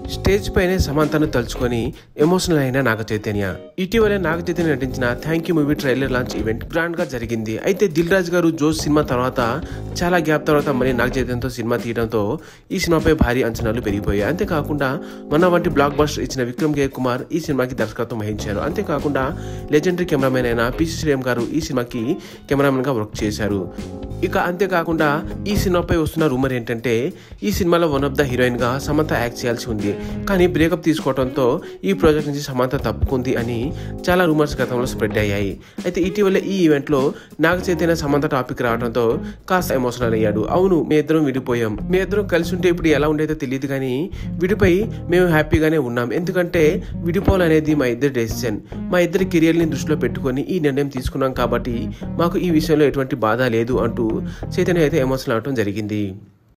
stage పైనే సమంతను తలుచుకొని emotional అయిన నాగ చైతన్య ఇటీవలే నాగ చైతన్య నటించిన thank you movie trailer launch event grand గా జరిగింది అయితే దిల్ రాజు గారు జోస్ సినిమా తర్వాత చాలా గ్యాప్ తర్వాత మళ్ళీ నాగ చైతన్యతో సినిమా తీయడంతో ఈ సినిమాపై భారీ అంచనాలు పెరిగిపోయాయి అంతేకాకుండా మన వంటి బ్లాక్ బస్టర్ ఇచ్చిన విక్రమ్ కే కుమార్ ఈ సినిమాకి దర్శకత్వం వహించారు అంతేకాకుండా లెజెండరీ కెమెరామెన్ అయిన పిసి శ్రీరామ్ గారు ఈ సినిమాకి కెమెరామెన్ గా వర్క్ చేశారు ఇక అంతేకాకుండా ఈ సినిమాపై వస్తున్న రూమర్ ఏంటంటే ఈ సినిమాలో వన్ ఆఫ్ ద హీరోయిన్ గా సమంత యాక్ట్ చేయాల్సి ఉంది కానీ బ్రేకప్ తీసుకోవడంతో ఈ ప్రాజెక్ట్ నుంచి సమంత తప్పుకుంది అని చాలా రూమర్స్ గతంలో స్ప్రెడ్ అయ్యాయి అయితే ఇటీవల ఈ ఈవెంట్ లో నాగ చైతన్య సమంత టాపిక్ రావడంతో కాస్త ఎమోషనల్ అయ్యాడు అవును మీ ఇద్దరం విడిపోయాం మీ ఇద్దరం కలిసి ఉంటే ఇప్పుడు ఎలా ఉండేదో తెలియదు కానీ విడిపై మేము హ్యాపీగానే ఉన్నాం ఎందుకంటే విడిపోవాలనేది మా ఇద్దరి డెసిషన్ మా ఇద్దరి కెరియర్ని దృష్టిలో పెట్టుకొని ఈ నిర్ణయం తీసుకున్నాం కాబట్టి మాకు ఈ విషయంలో ఎటువంటి బాధ లేదు అంటూ చైతన్య అయితే ఎమోషనల్ అవడం జరిగింది